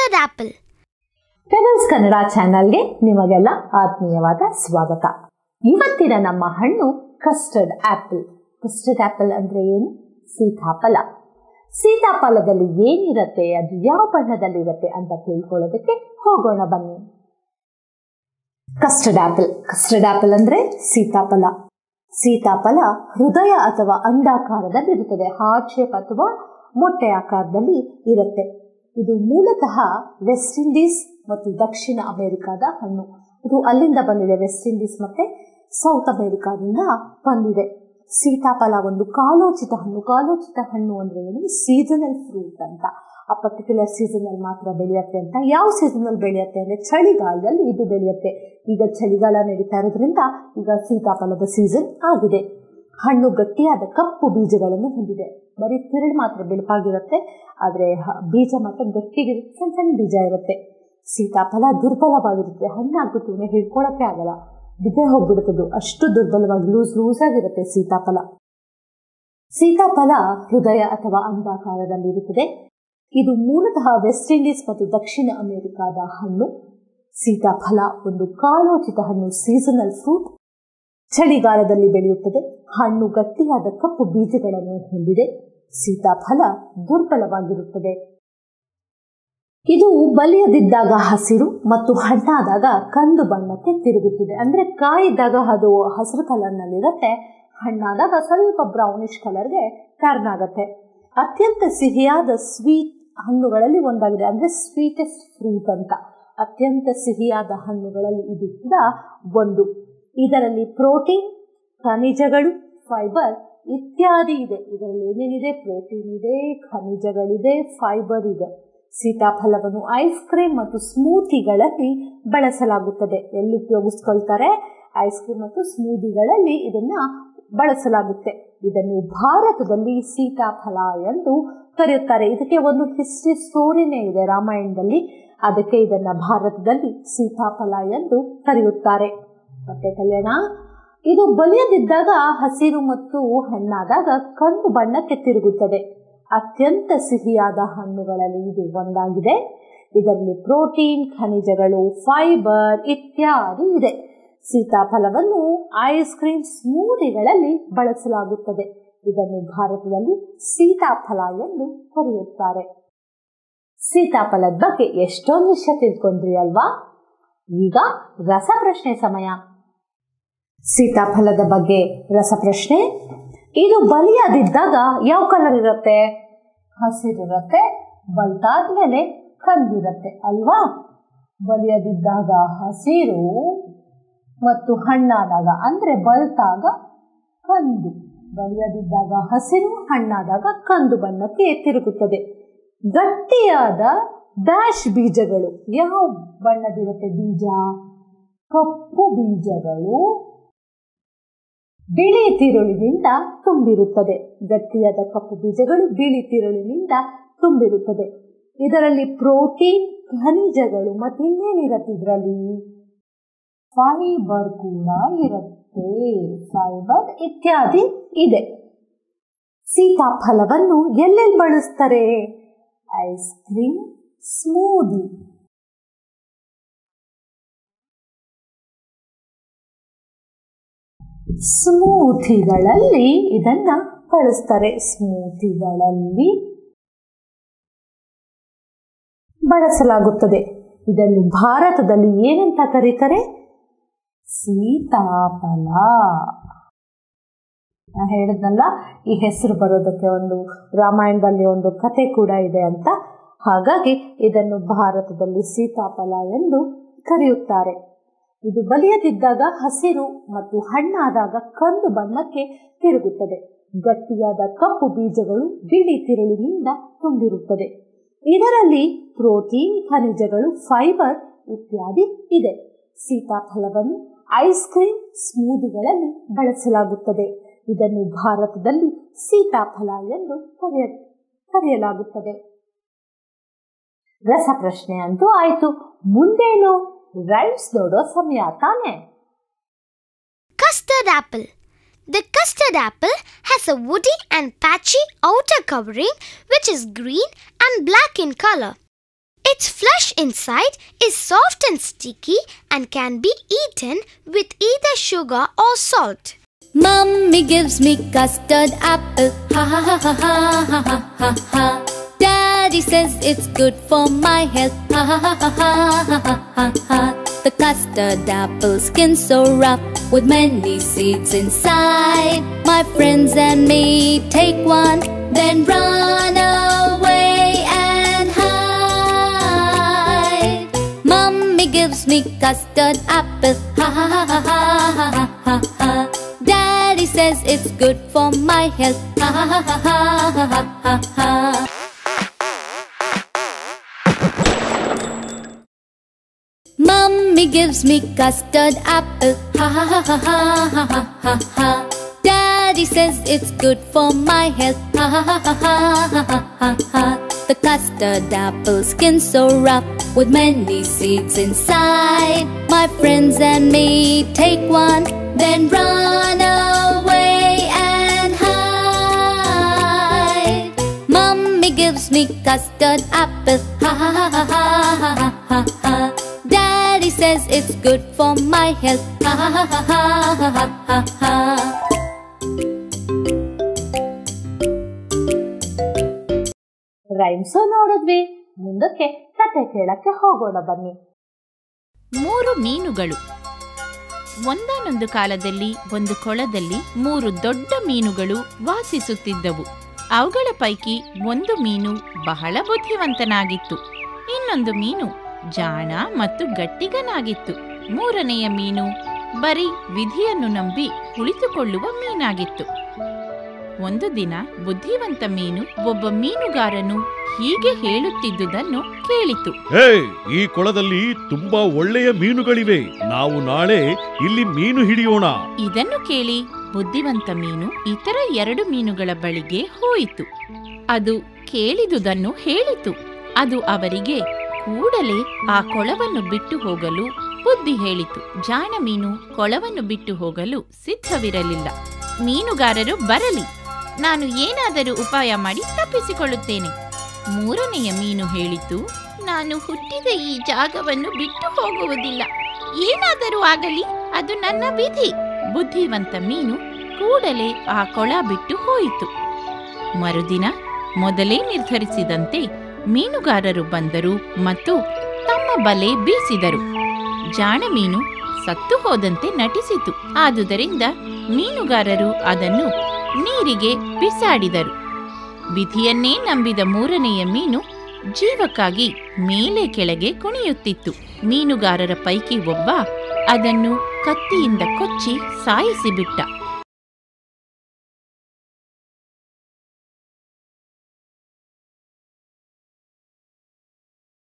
custard apple. Pebbles Kannada ಚಾನಲ್ಗೆ ನಿಮಗೆಲ್ಲ ಆತ್ಮೀಯವಾದ ಸ್ವಾಗತ ಇವತ್ತಿನ ನಮ್ಮ ಹಣ್ಣು ಕಸ್ಟರ್ಡ್ ಆಪಲ್ ಕಸ್ಟರ್ಡ್ ಆಪಲ್ ಅಂದ್ರೆ ಏನು ಸೀತಾಫಲ ಸೀತಾಫಲದಲ್ಲಿ ಏನಿರತ್ತೆ ಅದು ಯಾವ ಬಣ್ಣದಲ್ಲಿರತ್ತೆ ಅಂತ ತಿಳ್ಕೊಳ್ಳೋದಕ್ಕೆ ಹೋಗೋಣ ಬನ್ನಿ ಕಸ್ಟರ್ಡ್ ಆಪಲ್ ಕಸ್ಟರ್ಡ್ ಆಪಲ್ ಅಂದ್ರೆ ಸೀತಾಫಲ ಸೀತಾಫಲ ಹೃದಯ ಅಥವಾ ಅಂಡಾಕಾರದಲ್ಲಿರುತ್ತದೆ ಹಾರ್ಟ್ ಶೇಪ್ ಅಥವಾ ಮೊಟ್ಟೆ ಆಕಾರದಲ್ಲಿ ಇರುತ್ತೆ ಇದು ಮೂಲತಃ ವೆಸ್ಟ್ ಇಂಡೀಸ್ ಮತ್ತು ದಕ್ಷಿಣ ಅಮೆರಿಕಾದ ಹಣ್ಣು ಇದು ಅಲ್ಲಿಂದ ಬಂದಿದೆ ವೆಸ್ಟ್ ಇಂಡೀಸ್ ಮತ್ತೆ ಸೌತ್ ಅಮೆರಿಕಾದಿಂದ ಬಂದಿದೆ ಸೀತಾಫಲ ಒಂದು ಕಾಲೋಚಿತ ಹಣ್ಣು ಕಾಲೋಚಿತ ಹಣ್ಣು ಅಂದ್ರೆ ಏನು ಸೀಸನಲ್ ಫ್ರೂಟ್ ಅಂತ ಆ ಪರ್ಟಿಕ್ಯುಲರ್ ಸೀಸನ್ ಅಲ್ಲಿ ಮಾತ್ರ ಬೆಳೆಯುತ್ತೆ ಅಂತ ಯಾವ ಸೀಸನ್ ಅಲ್ಲಿ ಬೆಳೆಯುತ್ತೆ ಅಂದ್ರೆ ಚಳಿಗಾಲದಲ್ಲಿ ಇದು ಬೆಳೆಯುತ್ತೆ ಈಗ ಚಳಿಗಾಲ ನಡೀತಾ ಇರೋದ್ರಿಂದ ಈಗ ಸೀತಾಫಲದ ಸೀಸನ್ ಆಗಿದೆ ಹಣ್ಣು ಗಟ್ಟಿಯಾದ ಕಪ್ಪು ಬೀಜಗಳನ್ನು ಹೊಂದಿದೆ ಬರೀ ತಿರುಳು ಮಾತ್ರ ಬಿಳುಪಾಗಿರುತ್ತೆ ಆದರೆ ಬೀಜ ಮಾತ್ರ ಗಟ್ಟಿಗಿರುತ್ತೆ ಸಣ್ಣ ಸಣ್ಣ ಬೀಜ ಇರುತ್ತೆ ಸೀತಾಫಲ ದುರ್ಬಲವಾಗಿರುತ್ತೆ ಹಣ್ಣಾಗ್ಬಿಟ್ಟು ಹಿಡ್ಕೊಳಕ್ಕೆ ಆಗಲ್ಲ ಬಿದ್ದೆ ಹೋಗ್ಬಿಡುತ್ತದು ಅಷ್ಟು ದುರ್ಬಲವಾಗಿ ಲೂಸ್ ಲೂಸ್ ಆಗಿರುತ್ತೆ ಸೀತಾಫಲ ಸೀತಾಫಲ ಹೃದಯ ಅಥವಾ ಅಂಡಾಕಾರದಲ್ಲಿರುತ್ತದೆ ಇದು ಮೂಲತಃ ವೆಸ್ಟ್ ಇಂಡೀಸ್ ಮತ್ತು ದಕ್ಷಿಣ ಅಮೆರಿಕಾದ ಹಣ್ಣು ಸೀತಾಫಲ ಒಂದು ಕಾಲೋಚಿತ ಹಣ್ಣು ಸೀಸನಲ್ ಫ್ರೂಟ್ ಚಳಿಗಾಲದಲ್ಲಿ ಬೆಳೆಯುತ್ತದೆ ಹಣ್ಣು ಗಟ್ಟಿಯಾದ ಕಪ್ಪು ಬೀಜಗಳನ್ನು ಹೊಂದಿದೆ ಸೀತಾಫಲ ದುರ್ಬಲವಾಗಿರುತ್ತದೆ ಇದು ಬಲಿಯದಿದ್ದಾಗ ಹಸಿರು ಮತ್ತು ಹಣ್ಣಾದಾಗ ಕಂದು ಬಣ್ಣಕ್ಕೆ ತಿರುಗುತ್ತದೆ ಅಂದ್ರೆ ಕಾಯಿದ್ದಾಗ ಅದು ಹಸಿರು ಕಲರ್ನಲ್ಲಿರುತ್ತೆ ಹಣ್ಣಾದಾಗ ಸ್ವಲ್ಪ ಬ್ರೌನಿಶ್ ಕಲರ್ಗೆ ಟರ್ನ್ ಆಗುತ್ತೆ ಅತ್ಯಂತ ಸಿಹಿಯಾದ ಸ್ವೀಟ್ ಹಣ್ಣುಗಳಲ್ಲಿ ಒಂದಾಗಿದೆ ಅಂದ್ರೆ ಸ್ವೀಟೆಸ್ಟ್ ಫ್ರೂಟ್ ಅಂತ ಅತ್ಯಂತ ಸಿಹಿಯಾದ ಹಣ್ಣುಗಳಲ್ಲಿ ಇದು ಕೂಡ ಒಂದು ಇದರಲ್ಲಿ ಪ್ರೋಟೀನ್ ಖನಿಜಗಳು ಫೈಬರ್ ಇತ್ಯಾದಿ ಇದೆ ಇದರಲ್ಲಿ ಏನೇನಿದೆ ಪ್ರೋಟೀನ್ ಇದೆ ಖನಿಜಗಳಿದೆ ಫೈಬರ್ ಇದೆ ಸೀತಾಫಲವನ್ನು ಐಸ್ ಕ್ರೀಮ್ ಮತ್ತು ಸ್ಮೂತಿಗಳಲ್ಲಿ ಬಳಸಲಾಗುತ್ತದೆ ಎಲ್ಲಿ ಉಪಯೋಗಿಸ್ಕೊಳ್ತಾರೆ ಐಸ್ ಕ್ರೀಮ್ ಮತ್ತು ಸ್ಮೂದಿಗಳಲ್ಲಿ ಇದನ್ನ ಬಳಸಲಾಗುತ್ತೆ ಇದನ್ನು ಭಾರತದಲ್ಲಿ ಸೀತಾಫಲ ಎಂದು ಕರೆಯುತ್ತಾರೆ ಇದಕ್ಕೆ ಒಂದು ಹಿಸ್ಟ್ರಿ ಸ್ಟೋರಿನೇ ಇದೆ ರಾಮಾಯಣದಲ್ಲಿ ಅದಕ್ಕೆ ಇದನ್ನ ಭಾರತದಲ್ಲಿ ಸೀತಾಫಲ ಎಂದು ಕರೆಯುತ್ತಾರೆ ಮತ್ತೆ ಕಲ್ಯಾಣ ಇದು ಬಲಿಯದಿದ್ದಾಗ ಹಸಿರು ಮತ್ತು ಹಣ್ಣಾದಾಗ ಕಂದು ಬಣ್ಣಕ್ಕೆ ತಿರುಗುತ್ತದೆ ಅತ್ಯಂತ ಸಿಹಿಯಾದ ಹಣ್ಣುಗಳಲ್ಲಿ ಇದು ಒಂದಾಗಿದೆ ಇದರಲ್ಲಿ ಪ್ರೋಟೀನ್ ಖನಿಜಗಳು ಫೈಬರ್ ಇತ್ಯಾದಿ ಇದೆ ಸೀತಾಫಲವನ್ನು ಐಸ್ ಕ್ರೀಮ್ ಸ್ಮೂದಿಗಳಲ್ಲಿ ಬಳಸಲಾಗುತ್ತದೆ ಇದನ್ನು ಭಾರತದಲ್ಲಿ ಸೀತಾಫಲ ಎಂದು ಕರೆಯುತ್ತಾರೆ ಸೀತಾಫಲದ ಬಗ್ಗೆ ಎಷ್ಟೊಂದು ವಿಷಯ ತಿಳ್ಕೊಂಡ್ರಿ ಅಲ್ವಾ ಈಗ ರಸಪ್ರಶ್ನೆ ಸಮಯ ಸೀತಾಫಲದ ಬಗ್ಗೆ ರಸಪ್ರಶ್ನೆ ಇದು ಬಲಿಯಾದಿದ್ದಾಗ ಯಾವ ಕಲರ್ ಇರುತ್ತೆ ಹಸಿರಿರುತ್ತೆ ಬಲ್ತಾದ್ಮೇಲೆ ಕಂದಿರುತ್ತೆ ಅಲ್ವಾ ಬಲಿಯದಿದ್ದಾಗ ಹಸಿರು ಮತ್ತು ಹಣ್ಣಾದಾಗ ಅಂದ್ರೆ ಬಲ್ತಾಗ ಕಂದು ಬಲಿಯದಿದ್ದಾಗ ಹಸಿರು ಹಣ್ಣಾದಾಗ ಕಂದು ಬಣ್ಣಕ್ಕೆ ತಿರುಗುತ್ತದೆ ಗಟ್ಟಿಯಾದ ಡ್ಯಾಶ್ ಬೀಜಗಳು ಯಾವ ಬಣ್ಣದಿರುತ್ತೆ ಬೀಜ ಕಪ್ಪು ಬೀಜಗಳು ಬಿಳಿ ತಿರುಳಿನಿಂದ ತುಂಬಿರುತ್ತದೆ ಗಟ್ಟಿಯಾದ ಕಪ್ಪು ಬೀಜಗಳು ಬಿಳಿ ತಿರುಳಿನಿಂದ ತುಂಬಿರುತ್ತದೆ ಇದರಲ್ಲಿ ಪ್ರೋಟೀನ್ ಖನಿಜಗಳು ಮತ್ತೆ ಇನ್ನೇನಿರುತ್ತೆ ಇದರಲ್ಲಿ ಫೈಬರ್ ಕೂಡ ಇರುತ್ತೆ ಫೈಬರ್ ಇತ್ಯಾದಿ ಇದೆ ಸೀತಾಫಲವನ್ನು ಎಲ್ಲೆಲ್ಲಿ ಬಳಸ್ತಾರೆ ಐಸ್ ಕ್ರೀಮ್ ಸ್ಮೂದಿ ಸ್ಮೂಥಿಗಳಲ್ಲಿ ಇದನ್ನ ಬಳಸ್ತಾರೆ ಸ್ಮೂಥಿಗಳಲ್ಲಿ ಬಳಸಲಾಗುತ್ತದೆ ಇದನ್ನು ಭಾರತದಲ್ಲಿ ಏನಂತ ಕರೀತಾರೆ ಸೀತಾಫಲ ನಾ ಹೇಳಿದ್ನಲ್ಲ ಈ ಹೆಸರು ಬರೋದಕ್ಕೆ ಒಂದು ರಾಮಾಯಣದಲ್ಲಿ ಒಂದು ಕತೆ ಕೂಡ ಇದೆ ಅಂತ ಹಾಗಾಗಿ ಇದನ್ನು ಭಾರತದಲ್ಲಿ ಸೀತಾಫಲ ಎಂದು ಕರೆಯುತ್ತಾರೆ ಇದು ಬಲಿಯದಿದ್ದಾಗ ಹಸಿರು ಮತ್ತು ಹಣ್ಣಾದಾಗ ಕಂದು ಬಣ್ಣಕ್ಕೆ ತಿರುಗುತ್ತದೆ ಗಟ್ಟಿಯಾದ ಕಪ್ಪು ಬೀಜಗಳು ಬಿಳಿ ತಿರುಳಿನಿಂದ ತುಂಬಿರುತ್ತದೆ ಇದರಲ್ಲಿ ಪ್ರೋಟೀನ್ ಖನಿಜಗಳು ಫೈಬರ್ ಇತ್ಯಾದಿ ಇದೆ ಸೀತಾಫಲವನ್ನು ಐಸ್ ಕ್ರೀಮ್ ಸ್ಮೂದಿಗಳಲ್ಲಿ ಬಳಸಲಾಗುತ್ತದೆ ಇದನ್ನು ಭಾರತದಲ್ಲಿ ಸೀತಾಫಲ ಎಂದು ಕರೆಯ ಕರೆಯಲಾಗುತ್ತದೆ ರಸಪ್ರಶ್ನೆ ಅಂತೂ ಆಯ್ತು ಮುಂದೇನು ರೈಮ್ಸ್ ನೋಡೋ ಸಮಯ ತಾನೆ Custard apple. The custard apple has a woody and patchy outer covering which is green and black in color. Its flesh inside is soft and sticky and can be eaten with either sugar or salt. Mummy gives me custard apple. Ha ha ha ha ha ha ha ha ha. Daddy says it's good for my health. Ha ha ha ha ha ha ha ha ha. The custard apple skin so rough with many seeds inside. My friends and me take one, then run away and hide. Mummy gives me custard apple. Ha ha ha ha ha ha ha ha ha. Daddy says it's good for my health. Ha ha ha ha ha ha ha ha ha. Mummy gives me custard apple. Ha ha ha ha ha ha ha ha ha. Daddy says it's good for my health. Ha ha ha ha ha ha ha ha ha. The custard apple skin so rough with many seeds inside. My friends and me take one, then run away and hide. Mummy gives me custard apple. Ha ha ha ha ha ha ha ha ha. Daddy says it's good for my health. Ha ha ha ha ha ha ha ha ha. Rhymes ನೋಡಿದ್ವಿ ಮುಂದಕ್ಕೆ ಕತೆ ಕೇಳಕ್ಕೆ ಹೋಗೋಣ ಬನ್ನಿ ಮೂರು ಮೀನುಗಳು ಒಂದಾನೊಂದು ಕಾಲದಲ್ಲಿ ಒಂದು ಕೊಳದಲ್ಲಿ ಮೂರು ದೊಡ್ಡ ಮೀನುಗಳು ವಾಸಿಸುತ್ತಿದ್ದವು ಅವುಗಳ ಪೈಕಿ ಒಂದು ಮೀನು ಬಹಳ ಬುದ್ಧಿವಂತನಾಗಿತ್ತು ಇನ್ನೊಂದು ಮೀನು ಜಾಣ ಮತ್ತು ಗಟ್ಟಿಗನಾಗಿತ್ತು ಮೂರನೆಯ ಮೀನು ಬರೀ ವಿಧಿಯನ್ನು ನಂಬಿ ಕುಳಿತುಕೊಳ್ಳುವ ಮೀನಾಗಿತ್ತು ಒಂದು ದಿನ ಬುದ್ಧಿವಂತ ಮೀನು ಒಬ್ಬ ಮೀನುಗಾರನು ಹೀಗೆ ಹೇಳುತ್ತಿದ್ದುದನ್ನು ಕೇಳಿತು ಹೇ ಈ ಕೊಳದಲ್ಲಿ ತುಂಬಾ ಒಳ್ಳೆಯ ಮೀನುಗಳಿವೆ ನಾವು ನಾಳೆ ಇಲ್ಲಿ ಮೀನು ಹಿಡಿಯೋಣ ಇದನ್ನು ಕೇಳಿ ಬುದ್ಧಿವಂತ ಮೀನು ಇತರ ಎರಡು ಮೀನುಗಳ ಬಳಿಗೆ ಹೋಯಿತು ಅದು ಕೇಳಿದುದನ್ನು ಹೇಳಿತು ಅದು ಅವರಿಗೆ ಕೂಡಲೇ ಆ ಕೊಳವನ್ನು ಬಿಟ್ಟು ಹೋಗಲು ಬುದ್ಧಿ ಹೇಳಿತು ಜಾಣ ಮೀನು ಕೊಳವನ್ನು ಬಿಟ್ಟು ಹೋಗಲು ಸಿದ್ಧವಿರಲಿಲ್ಲ ಮೀನುಗಾರರು ಬರಲಿ ನಾನು ಏನಾದರೂ ಉಪಾಯ ಮಾಡಿ ತಪ್ಪಿಸಿಕೊಳ್ಳುತ್ತೇನೆ ಮೂರನೆಯ ಮೀನು ಹೇಳಿತು ನಾನು ಹುಟ್ಟಿದ ಈ ಜಾಗವನ್ನು ಬಿಟ್ಟು ಹೋಗುವುದಿಲ್ಲ ಏನಾದರೂ ಆಗಲಿ ಅದು ನನ್ನ ವಿಧಿ ಬುದ್ಧಿವಂತ ಮೀನು ಕೂಡಲೇ ಆ ಕೊಳ ಬಿಟ್ಟು ಹೋಯಿತು ಮರುದಿನ ಮೊದಲೇ ನಿರ್ಧರಿಸಿದಂತೆ ಮೀನುಗಾರರು ಬಂದರು ಮತ್ತು ತಮ್ಮ ಬಲೆ ಬೀಸಿದರು ಜಾಣ ಮೀನು ಸತ್ತು ಹೋದಂತೆ ನಟಿಸಿತು ಆದುದರಿಂದ ಮೀನುಗಾರರು ಅದನ್ನು ನೀರಿಗೆ ಬಿಸಾಡಿದರು ವಿಧಿಯನ್ನೇ ನಂಬಿದ ಮೂರನೆಯ ಮೀನು ಜೀವಕ್ಕಾಗಿ ಮೇಲೆ ಕೆಳಗೆ ಕುಣಿಯುತ್ತಿತ್ತು ಮೀನುಗಾರರ ಪೈಕಿ ಒಬ್ಬ ಅದನ್ನು ಕತ್ತಿಯಿಂದ ಕೊಚ್ಚಿ ಸಾಯಿಸಿಬಿಟ್ಟ